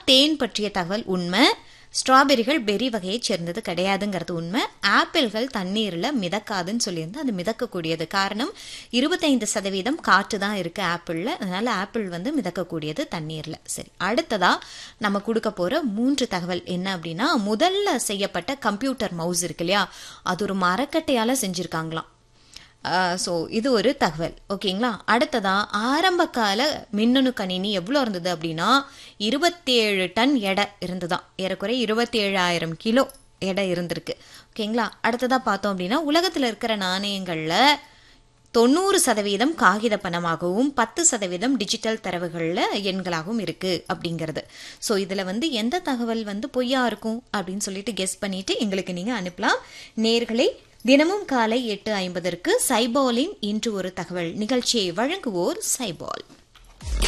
தேன் பற்றிய தகவல் உண்மை ஸ்ட்ராபெரிகள் பெரி வகையைச் சேர்ந்தது கிடையாதுங்கிறது உண்மை ஆப்பிள்கள் தண்ணீரில் மிதக்காதுன்னு சொல்லியிருந்து அது மிதக்கக்கூடியது காரணம் இருபத்தைந்து சதவீதம் காற்று தான் இருக்கு ஆப்பிளில் அதனால ஆப்பிள் வந்து மிதக்கக்கூடியது தண்ணீரில் சரி அடுத்ததா நம்ம கொடுக்க போற மூன்று தகவல் என்ன அப்படின்னா முதல்ல செய்யப்பட்ட கம்ப்யூட்டர் மவுஸ் இருக்கு இல்லையா அது ஒரு மரக்கட்டையால செஞ்சிருக்காங்களாம் ஸோ இது ஒரு தகவல் ஓகேங்களா அடுத்ததா ஆரம்ப கால மின்னணு கணினி எவ்வளோ இருந்தது அப்படின்னா இருபத்தேழு டன் எடை இருந்துதான் ஏறக்குறைய இருபத்தி ஏழாயிரம் கிலோ எடை இருந்திருக்கு ஓகேங்களா அடுத்ததா பார்த்தோம் அப்படின்னா உலகத்தில் இருக்கிற நாணயங்களில் தொண்ணூறு சதவீதம் காகித பணமாகவும் பத்து சதவீதம் டிஜிட்டல் தரவுகளில் எண்களாகவும் இருக்கு அப்படிங்கிறது ஸோ இதில் வந்து எந்த தகவல் வந்து பொய்யா இருக்கும் அப்படின்னு சொல்லிட்டு கெஸ் பண்ணிட்டு எங்களுக்கு நீங்கள் அனுப்பலாம் நேர்களை தினமும் காலை எட்டு ஐம்பதற்கு சைபாலின் இன்று ஒரு தகவல் நிகழ்ச்சியை வழங்குவோர் சைபால்